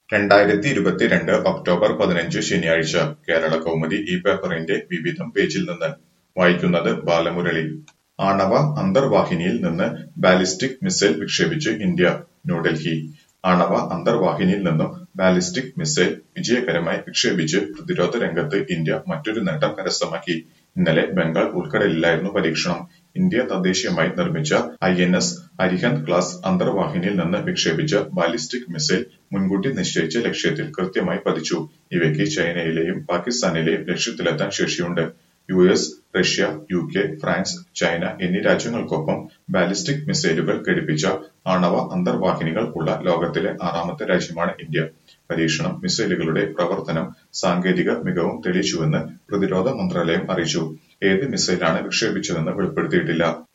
രണ്ടായിരത്തി ഇരുപത്തിരണ്ട് ഒക്ടോബർ പതിനഞ്ച് ശനിയാഴ്ച കേരള കൗമുദി ഈ പേപ്പറിന്റെ വിവിധം പേജിൽ നിന്ന് വായിക്കുന്നത് ബാലമുരളി ആണവ അന്തർവാഹിനിയിൽ നിന്ന് ബാലിസ്റ്റിക് മിസൈൽ വിക്ഷേപിച്ച് ഇന്ത്യ ന്യൂഡൽഹി ആണവ അന്തർവാഹിനിയിൽ നിന്നും ബാലിസ്റ്റിക് മിസൈൽ വിജയകരമായി വിക്ഷേപിച്ച് പ്രതിരോധ രംഗത്ത് ഇന്ത്യ മറ്റൊരു നേട്ടം കരസ്ഥമാക്കി ഇന്നലെ ബംഗാൾ ഉൾക്കടലിലായിരുന്നു പരീക്ഷണം ഇന്ത്യ തദ്ദേശീയമായി നിർമ്മിച്ച I N S Arihant class അന്തർവാഹിനിയിൽ നിന്ന് വിക്ഷേപിച്ച ബാലിസ്റ്റിക് മിസൈൽ മുൻകൂട്ടി നിശ്ചയിച്ച ലക്ഷ്യത്തിൽ കൃത്യമായി പതിച്ചു ഇവയ്ക്ക് ചൈനയിലെയും പാകിസ്ഥാനിലെയും ലക്ഷ്യത്തിലെത്താൻ ശേഷിയുണ്ട് U S Russia U K France China എന്നീ രാജ്യങ്ങൾക്കൊപ്പം ബാലിസ്റ്റിക് മിസൈലുകൾ ഘടിപ്പിച്ച ആണവ അന്തർവാഹിനികൾ ഉള്ള ലോകത്തിലെ ആറാമത്തെ രാജ്യമാണ് ഇന്ത്യ പരീക്ഷണം മിസൈലുകളുടെ പ്രവർത്തനം സാങ്കേതിക മികവും തെളിയിച്ചുവെന്ന് പ്രതിരോധ മന്ത്രാലയം അറിയിച്ചു ഏത് മിസൈലാണ് വിക്ഷേപിച്ചതെന്ന് വെളിപ്പെടുത്തിയിട്ടില്ല